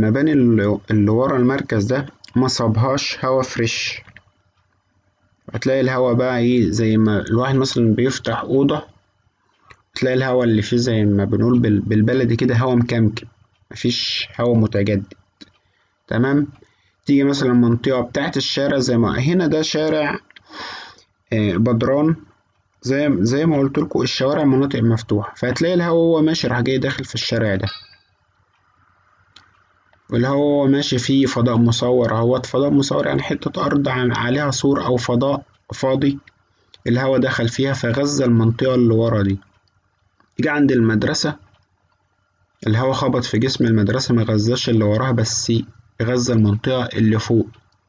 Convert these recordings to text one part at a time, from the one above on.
المباني اللي اللي ورا المركز ده ما صابهاش هوا فريش هتلاقي الهوا بقى ايه زي ما الواحد مثلا بيفتح أوضة تلاقي الهوا اللي فيه زي ما بنقول بال- بالبلدي كده هوا مكمكم مفيش هوا متجدد تمام تيجي مثلا منطقة بتاعت الشارع زي ما هنا ده شارع آه، بدران زي زي ما قلت لكم الشوارع مناطق مفتوحة فهتلاقي الهوا وهو ماشي راح جاي داخل في الشارع ده والهوا وهو ماشي فيه فضاء مصور اهوت فضاء مصور يعني حتة أرض عن- عليها سور أو فضاء فاضي الهوا دخل فيها فغذى المنطقة اللي ورا دي جه عند المدرسة الهوا خبط في جسم المدرسة ما غذاش اللي وراها بس غذى المنطقة اللي فوق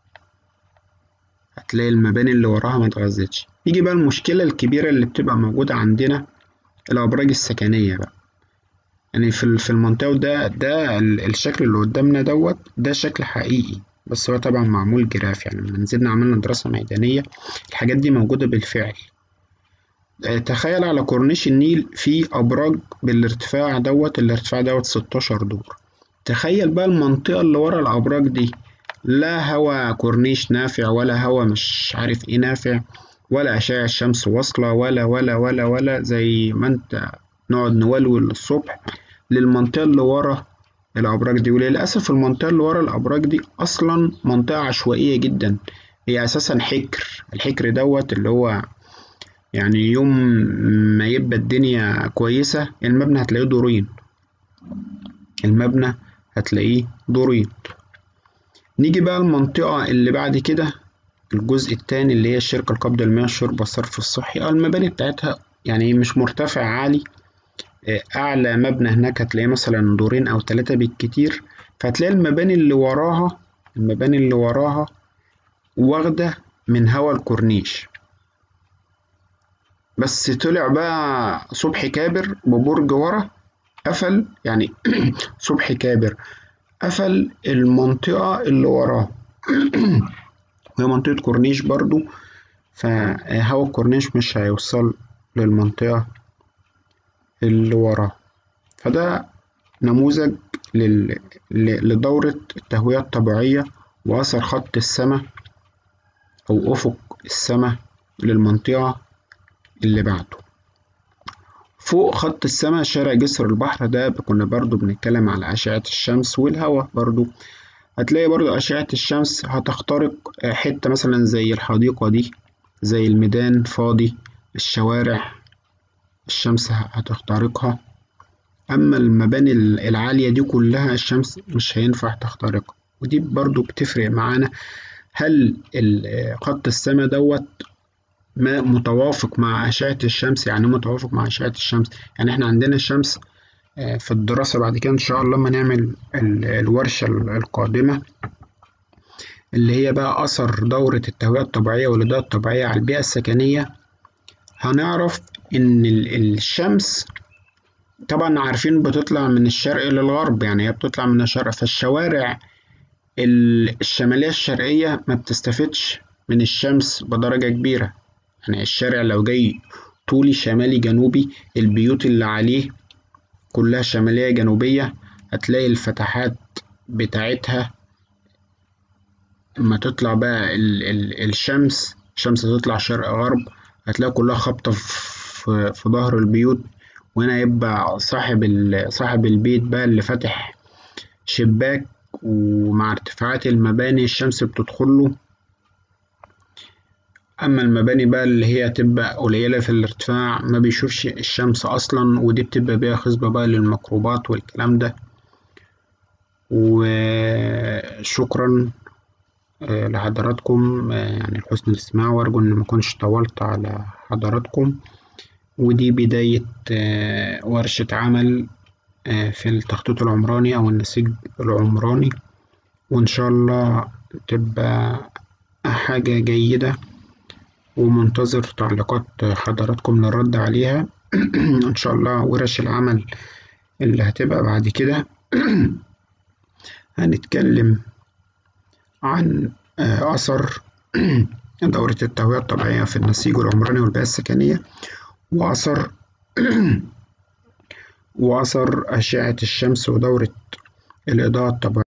هتلاقي المباني اللي وراها ما اتغذتش يجي بقى المشكلة الكبيرة اللي بتبقى موجودة عندنا الأبراج السكنية بقى يعني في ال- في المنطقة ده ده ال- الشكل اللي قدامنا دوت ده شكل حقيقي بس هو طبعا معمول جراف يعني لما نزلنا عملنا دراسة ميدانية الحاجات دي موجودة بالفعل آه، تخيل على كورنيش النيل في أبراج بالارتفاع دوت الارتفاع دوت 16 دور تخيل بقى المنطقة اللي ورا الأبراج دي لا هوا كورنيش نافع ولا هوا مش عارف ايه نافع ولا أشعة الشمس واصلة ولا ولا ولا ولا زي ما انت نقعد نولول الصبح للمنطقة اللي ورا الأبراج دي وللأسف المنطقة اللي ورا الأبراج دي أصلا منطقة عشوائية جدا هي أساسا حكر الحكر دوت اللي هو يعني يوم ما يبقى الدنيا كويسة المبنى هتلاقيه دورين المبنى هتلاقيه دورين نيجي بقى المنطقة اللي بعد كده الجزء التاني اللي هي الشركة القابضة للمياه والشرب والصرف الصحي اه المباني بتاعتها يعني مش مرتفع عالي آه، أعلى مبنى هناك هتلاقيه مثلا دورين أو تلاتة بالكتير فهتلاقي المباني اللي وراها المباني اللي وراها واخدة من هوا الكورنيش بس طلع بقى صبحي كابر ببرج ورا قفل يعني صبحي كابر قفل المنطقة اللي وراه وهي منطقة كورنيش برضو فهوا الكورنيش مش هيوصل للمنطقة اللي وراه فده نموذج لل... ل- لدورة التهوية الطبيعية وأثر خط السماء أو أفق السماء للمنطقة اللي بعده فوق خط السماء شارع جسر البحر ده كنا برضو بنتكلم على أشعة الشمس والهواء برضو هتلاقي برضو أشعة الشمس هتخترق حتة مثلا زي الحديقة دي زي الميدان فاضي الشوارع الشمس هتخترقها أما المباني العالية دي كلها الشمس مش هينفع تخترقها ودي برضو بتفرق معانا هل ال- خط السماء دوت ما متوافق مع أشعة الشمس يعني إيه متوافق مع أشعة الشمس يعني إحنا عندنا الشمس آه، في الدراسة بعد كده إن شاء الله لما نعمل ال- الورشة القادمة اللي هي بقى أثر دورة التهوية الطبيعية والإضاءة الطبيعية على البيئة السكنية هنعرف إن ال- الشمس طبعا عارفين بتطلع من الشرق للغرب يعني هي بتطلع من الشرق فالشوارع ال- الشمالية الشرقية ما بتستفدش من الشمس بدرجة كبيرة يعني الشارع لو جاي طولي شمالي جنوبي البيوت اللي عليه كلها شمالية جنوبية هتلاقي الفتحات بتاعتها اما تطلع بقى ال ال الشمس الشمس تطلع شرق غرب هتلاقي كلها خابطة في في ظهر البيوت وهنا يبقى صاحب ال- صاحب البيت بقى اللي فاتح شباك ومع ارتفاعات المباني الشمس بتدخله أما المباني بقى اللي هي تبقى قليلة في الارتفاع ما بيشوفش الشمس أصلا ودي بتبقى بيها خصبة بقى للميكروبات والكلام ده وشكرا آه، لحضراتكم آه، يعني لحسن الاستماع وأرجو إن مكنش طولت على حضراتكم ودي بداية آه، ورشة عمل آه، في التخطيط العمراني أو النسيج العمراني وإن شاء الله تبقى حاجة جيدة ومنتظر تعليقات حضراتكم للرد عليها إن شاء الله ورش العمل اللي هتبقى بعد كده هنتكلم عن آه، أثر دورة التهوية الطبيعية في النسيج العمراني والبيئة السكنية وأثر وأثر أشعة الشمس ودورة الإضاءة الطبيعية